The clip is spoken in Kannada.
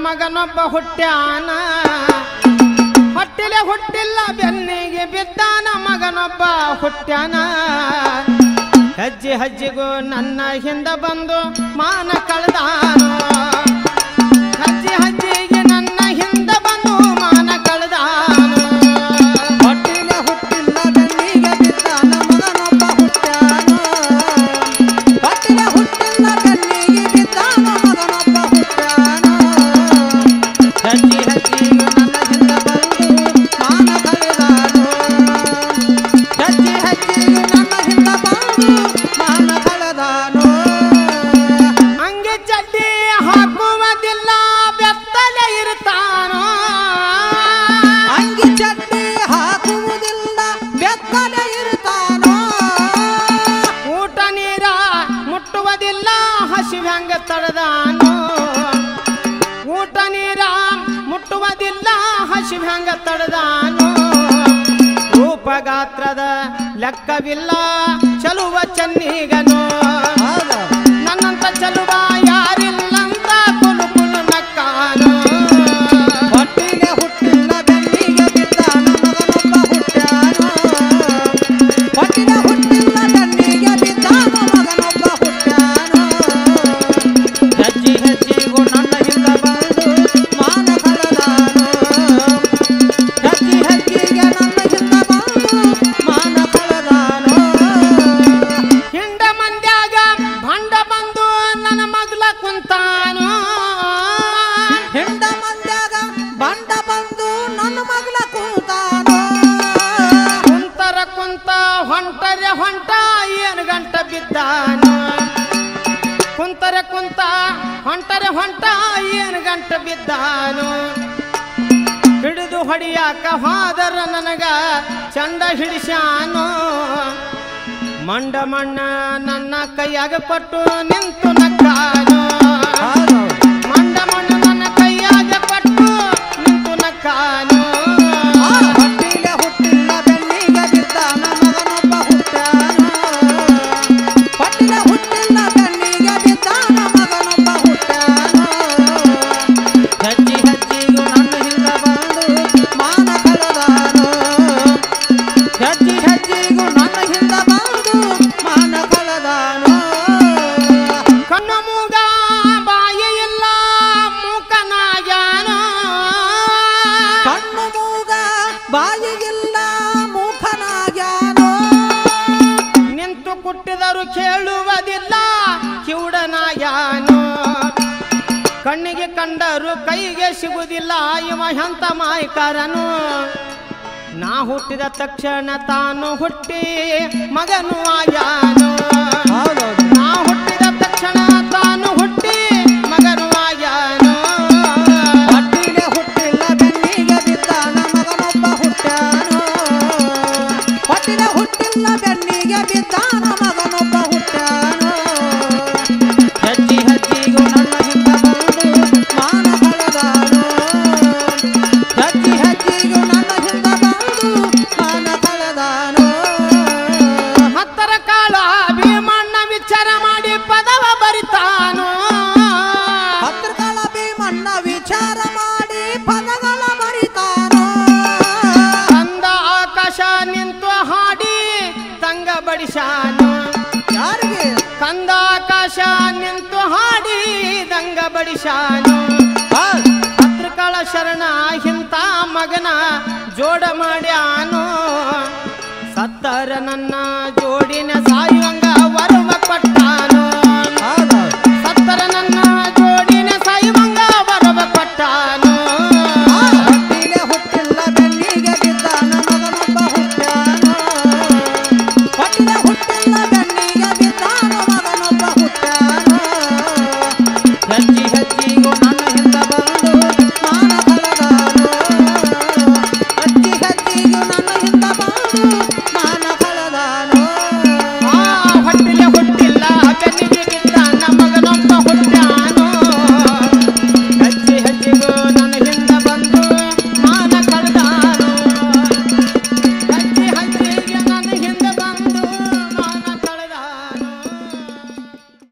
ಮಗನೊಬ್ಬ ಹುಟ್ಟ್ಯಾನ ಹೊಟ್ಟಿಲೆ ಹುಟ್ಟಿಲ್ಲ ಬೆನ್ನಿಗೆ ಬಿದ್ದಾನ ಮಗನೊಬ್ಬ ಹುಟ್ಟ್ಯಾನ ಹೆಜ್ಜೆ ಹೆಜ್ಜೆಗೂ ನನ್ನ ಹಿಂದ ಬಂದು ಮಾನ ಕಳೆದಾನು ಹೆಜ್ಜೆ ಹೆಜ್ಜೆಗೆ ನನ್ನ ಹಿಂದ ಬಂದು ಮಾನ ಕಳೆದಾನು ಹೊಟ್ಟಿಲೆ ಹುಟ್ಟಿಲ್ಲ ಬೆನ್ನಿಗೆ ಬಿದ್ದಾನ ಮಗನೊಬ್ಬ ಹುಟ್ಟ್ಯಾನ ಹೊಟ್ಟಿಲೆ ಹುಟ್ಟಿಲ್ಲ ಬೆನ್ನಿಗೆ ಬಿದ್ದಾನ ಮಗನೊಬ್ಬ ಹುಟ್ಟ್ಯಾನ ಹೆಜ್ಜೆ ಹೆಜ್ಜೆಗೂ ನನ್ನ ಹಿಂದ ಬಂದು ಮಾನ ಕಳೆದಾನು ಹೆಜ್ಜೆ ಹೆಜ್ಜೆಗೂ ನನ್ನ ಹಿಂದ ಬಂದು ಮಾನ ಕಳೆದಾನು ಅಂಗಿ ಚಡ್ಡಿ ಹಾಕುವುದಿಲ್ಲ ಬೆತ್ತಲೆ ಇರ್ತಾನೋ ಅಂಗಿ ಚಡ್ಡಿ ಹಾಕುವುದಿಲ್ಲ ಬೆತ್ತಲೆ ಇರ್ತಾನೋ ಊಟ ನೀರ ಮುಟ್ಟುವುದಿಲ್ಲ ಹಸಿವ್ಯಾಂಗ ತಡೆದಾನು ಊಟ ನೀರ ಮುಟ್ಟುವುದಿಲ್ಲ ಹಸಿವ್ಯಾಂಗ ತಡೆದಾನು ರೂಪಗಾತ್ರದ ಲೆಕ್ಕವಿಲ್ಲ ಚಲುವ ಚೆನ್ನಿಗನು ಹೌದು ನನ್ನಂತ ಚಲುವ ಯಾರಿಲ್ಲಂತ ಕುಲು ಕುಲು ನಕ್ಕಾನು ಹೊಟ್ಟಿಗೆ ಹುಟ್ಟಿಲ್ಲ ಬೆನ್ನಿಗೆ ಬಿದ್ದಾನ ಮಗನೊಬ್ಬ ಹುಟ್ಟ್ಯಾನ ಹೊಟ್ಟಿಗೆ ಹುಟ್ಟಿಲ್ಲ ಬೆನ್ನಿಗೆ ಬಿದ್ದಾನ ಮಗನೊಬ್ಬ ಹುಟ್ಟ್ಯಾನ ಹೆಜ್ಜೆ ಹೆಜ್ಜೆಗೂ ನನ್ನ ಹಿಂದ ಬಂದು ಮಾನ ಕಳೆದಾನು ಹೆಜ್ಜೆ ಹೆಜ್ಜೆಗೆ ನನ್ನ ಹಿಂದ ಬಂದು ಮಾನ ಕಳೆದಾನು ಹಿಂಡ ಮಂದ್ಯಾಗ ಭಂಡ ಬಂದು ನನ್ನ ಮಗ್ಲ ಕುಂತಾನು ಹೆಂಡ ಮಂದ್ಯಾಗ ಬಂಡ ಬಂದು ನನ್ನ ಮಗಳ ಕೂತಾನು ಕುಂತರ ಕುಂತ ಹೊಂಟರೆ ಹೊಂಟ ಏನು ಗಂಟ ಬಿದ್ದಾನು ಕುಂತರೆ ಕುಂತ ಹೊಂಟರೆ ಹೊಂಟ ಏನು ಗಂಟ ಬಿದ್ದಾನು ಹಿಡಿದು ಹೊಡಿಯಾಕ ಹೋದರ ನನಗ ಚಂದ ಹಿಡಿಸ್ಯಾನು ಮಂಡ ಮಣ್ಣ ನನ್ನ ಕೈಯಾಗ ಕೊಟ್ಟು ನಿಂತು ನಕ್ಕಾನು ಮಂಡ ಮಣ್ಣು ನನ್ನ ಕೈಯಾಗ ಕೊಟ್ಟು ನಿಂತು ನಕ್ಕಾನು ಹೊಟ್ಟಿಗೆ ಹುಟ್ಟಿಲ್ಲ ಬೆನ್ನಿಗೆ ಬಿದ್ದಾನ ಮಗನೊಬ್ಬ ಹುಟ್ಟ್ಯಾನ ಹೊಟ್ಟಿಗೆ ಹುಟ್ಟಿಲ್ಲ ಬೆನ್ನಿಗೆ ಬಿದ್ದಾನ ಮಗನೊಬ್ಬ ಹುಟ್ಟ್ಯಾನ ಹೆಜ್ಜೆ ಹೆಜ್ಜೆಗೂ ನನ್ನ ಹಿಂದ ಬಂದು ಮಾನ ಕಳೆದಾನು ಹೆಜ್ಜೆ ಹೆಜ್ಜೆಗೂ ನನ್ನ ಹಿಂದ ಬಂದು ಮಾನ ಕಳೆದಾನು ಕಣ್ಣು ಮೂಗ ಬಾಯಿ ಇಲ್ಲ ಮೂಕನಾಗ್ಯಾನು ಕಣ್ಣು ಮೂಗ ಬಾಯಿಗಿಲ್ಲ ಮೂಖನಾಗ್ಯಾನೋ ನಿಂತು ಕುಟ್ಟಿದರು ಕೇಳುವುದಿಲ್ಲ ಕಿವುಡನಾಗ್ಯಾನು ಕಣ್ಣಿಗೆ ಕಂಡರು ಕೈಗೆ ಸಿಗುವುದಿಲ್ಲ ಇವ ಎಂತ ಮಾಯ್ಕರನು ನಾ ಹುಟ್ಟಿದ ತಕ್ಷಣ ತಾನು ಹುಟ್ಟಿ ಮಗನು ಆಗ್ಯಾನು ಹೌದೌದು ನಾ ಹುಟ್ಟಿದ ತಕ್ಷಣ ತಾನು ಹುಟ್ಟಿ ಮಗನು ಆಗ್ಯಾನು ಹೊಟ್ಟಿಗೆ ಹುಟ್ಟಿಲ್ಲ ಬೆನ್ನಿಗೆ ಬಿದ್ದಾನ ಮಗನೊಬ್ಬ ಹುಟ್ಟ್ಯಾನೋ ಹೊಟ್ಟಿಗೆ ಹುಟ್ಟಿಲ್ಲ ಬೆನ್ನಿಗೆ ಬಿದ್ದಾನ ಮಗನೊಬ್ಬ ಹುಟ್ಟ್ಯಾನೋ ಹೆಜ್ಜೆ ಹೆಜ್ಜೆಗೂ ನನ್ನ ಹಿಂದ ಬಂದು ಮಾನ ಕಳೆದಾನು ಹೆಜ್ಜೆ ಹೆಜ್ಜೆಗೂ ನನ್ನ ಹಿಂದ ಬಂದು ಮಾನ ಕಳೆದಾನು ಹತ್ತರ ಕಾಲ ಭೀಮಣ್ಣ ವಿಚಾರ ಮಾಡಿ ಪದವ ಬರಿತಾನು ಹತ್ರ ಕಾಲ ಭೀಮಣ್ಣ ವಿಚಾರ ಮಾಡಿ ಪದಗಳ ಬರಿತಾನೋ ಅಂದ ಆಕಾಶ ನಿಂತು ಹಾಡಿ ತಂಗ ಬಡಿಸಾನು ಯಾರಿಗೆ ಕಂದ ಆಕಾಶ ನಿಂತು ಹಾಡಿ ದಂಗ ಬಡಿಸಾನು ಹೌದು ಹತ್ರ ಕಾಲ ಶರಣ ಇಂಥ ಮಗನ ಜೋಡ ಮಾಡ್ಯಾನು